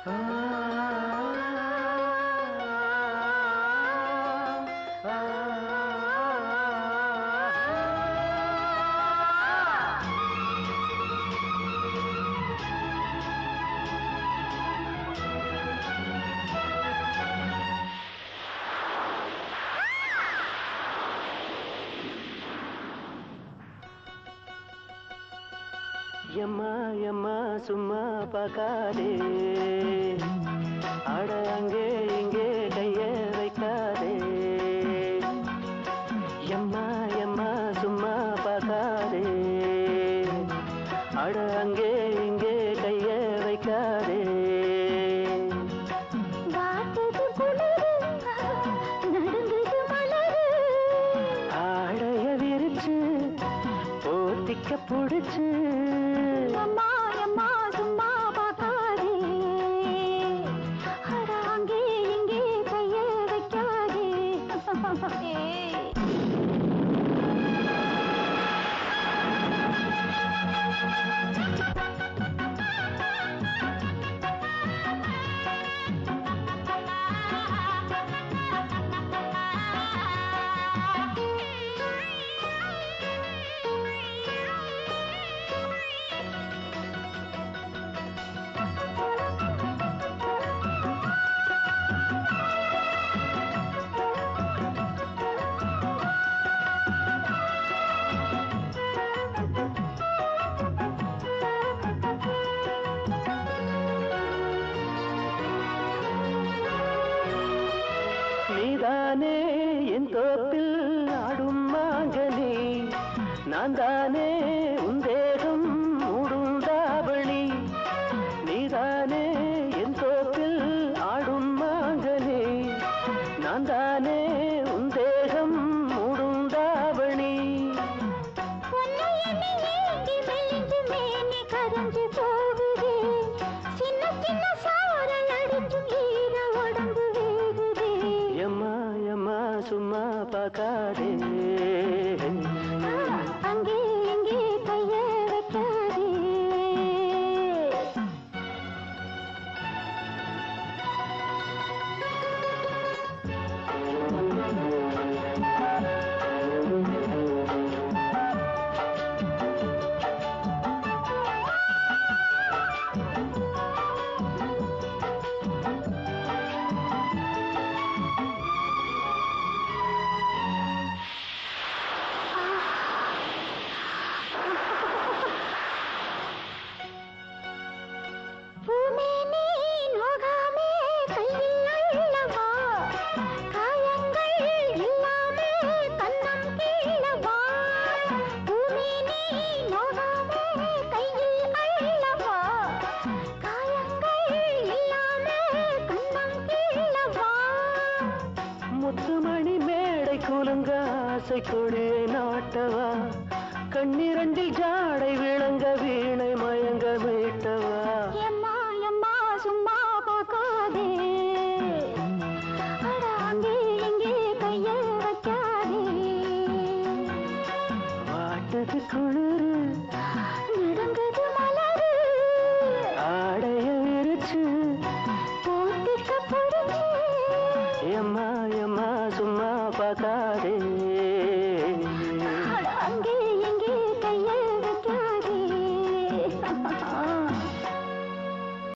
எம்மா எம்மா சும்மா பார்க்காதே அட அங்கே இங்கே கைய வைக்காதே எம்மா எம்மா சும்மா பார்க்காதே அட அங்கே இங்கே கைய வைக்காதே வாட்டது குளிரு நடுங்குது மலரு ஆடைய விரிச்சு போத்திக்க புடிச்சு அம்மா அம்மா சும்மா பார்க்காதே அட அங்கே இங்கே கைய வைக்காதே ஏய். நீதானே என் தோப்பில் ஆடும் மாங்கனி நான் தானே உன் தேகம் மூடும் தாவணி நீதானே என் தோப்பில் ஆடும் மாங்கனி நான் தானே உன் தேகம் மூடும் தாவணி உன்னை எண்ணி ஏங்கி மெலிஞ்சு மேனி கரைஞ்சு போகுதே. சின்ன சின்ன சாரல் அடிஞ்சும் ஈர உடம்பு வேகுதே. எம்மா எம்மா சும்மா பார்க்காதே அங்கே இங்கே கைய வைக்காதே பூமேனி நோகாமே கையில் அள்ளவா காயங்கள் இல்லாமே கண்ணம் கீழவா பூமேனி நோகாமே கையில் அள்ளவா காயங்கள் இல்லாமே கண்ணம் கீழவா முத்துமணி மேடை குலுங்க ஆசை கொடே நாட்டவா கண்ணிரண்டில் ஜாடை விளங்க வீணை மயங்க மீட்டவா எம்மா எம்மா சும்மா பார்க்காதே அட அங்கே இங்கே கைய வைக்காதே வாட்டது குளிரு நடுங்குது மலரு ஆடைய விரிச்சு போட்டிக்க பிடிச்சு எம்மா எம்மா சும்மா பார்க்காதே